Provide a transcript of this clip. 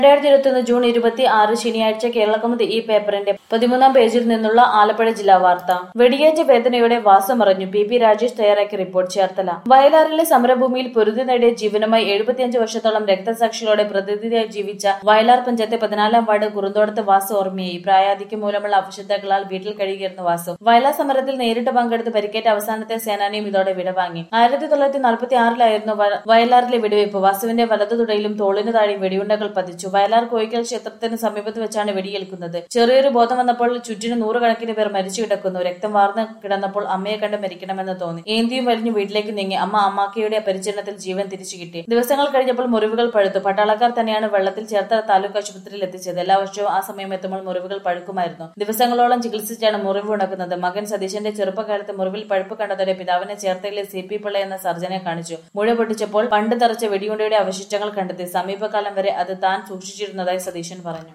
രണ്ടായിരത്തി ഇരുപത്തിയൊന്ന് ജൂൺ ഇരുപത്തി ആറ് ശനിയാഴ്ച കേരളകൗമുദി ഈ പേപ്പറിന്റെ പതിമൂന്നാം പേജിൽ നിന്നുള്ള ആലപ്പുഴ ജില്ലാ വാർത്ത വെടിയേറ്റ വേദനയോടെ വാസമറഞ്ഞു പി പി രാജേഷ് തയ്യാറാക്കിയ റിപ്പോർട്ട് ചേർത്തല വയലാറിലെ സമരഭൂമിയിൽ പൊരുതി നേടിയ ജീവനുമായി എഴുപത്തിയഞ്ച് വർഷത്തോളം രക്തസാക്ഷികളോടെ പ്രതിനിധിയായി ജീവിച്ച വയലാർ പഞ്ചായത്തെ പതിനാലാം വാർഡ് കുറുന്തോടത്ത് വാസു ഓർമ്മയായി പ്രായാധിക്യം മൂലമുള്ള അവശതകളാൽ വീട്ടിൽ കഴിയുകയായിരുന്നു വാസു വയലാർ സമരത്തിൽ നേരിട്ട് പങ്കെടുത്ത് പരിക്കേറ്റ അവസാനത്തെ സേനാനിയും ഇതോടെ വിടവാങ്ങി ആയിരത്തി തൊള്ളായിരത്തി നാൽപ്പത്തി ആറിലായിരുന്നു വയലാറിലെ വെടിവയ്പ് വാസുവിന്റെ വലതു തുടയിലും തോളിന് താഴെ വെടിയുണ്ടകൾ പതിച്ചു വയലാർ കോയിക്കൽ ക്ഷേത്രത്തിന് സമീപത്ത് വെച്ചാണ് വെടിയേൽക്കുന്നത് ചെറിയൊരു ബോധം വന്നപ്പോൾ ചുറ്റിന് നൂറുകണക്കിന് പേർ മരിച്ചു കിടക്കുന്നു രക്തം വാർന്ന് കിടന്നപ്പോൾ അമ്മയെ കണ്ട് മരിക്കണമെന്ന് തോന്നി ഏന്തിയും വലിഞ്ഞു വീട്ടിലേക്ക് നീങ്ങി അമ്മ അമ്മാക്കയുടെ പരിചരണത്തിൽ ജീവൻ തിരിച്ചു കിട്ടി ദിവസങ്ങൾ കഴിഞ്ഞപ്പോൾ മുറിവുകൾ പഴുത്തു പട്ടാളക്കാർ തന്നെയാണ് വെള്ളത്തിൽ ചേർത്ത താലൂക്ക് ആശുപത്രിയിൽ എത്തിച്ചത് എല്ലാ വർഷവും ആ സമയം എത്തുമ്പോൾ മുറിവുകൾ പഴുക്കുമായിരുന്നു ദിവസങ്ങളോളം ചികിത്സിച്ചാണ് മുറിവ് ഉണക്കുന്നത് മകൻ സതീശന്റെ ചെറുപ്പകാലത്ത് മുറിവിൽ പഴുപ്പ് കണ്ടതോടെ പിതാവിനെ ചേർത്തയിലെ സി പി പിള്ള എന്ന സർജനെ കാണിച്ചു മുഴ പൊട്ടിച്ചപ്പോൾ പണ്ട് തറച്ച വെടിയുണ്ടയുടെ അവശിഷ്ടങ്ങൾ കണ്ടെത്തി സമീപകാലം വരെ അത് താൻ സൂക്ഷിച്ചിരുന്നതായി സതീശൻ പറഞ്ഞു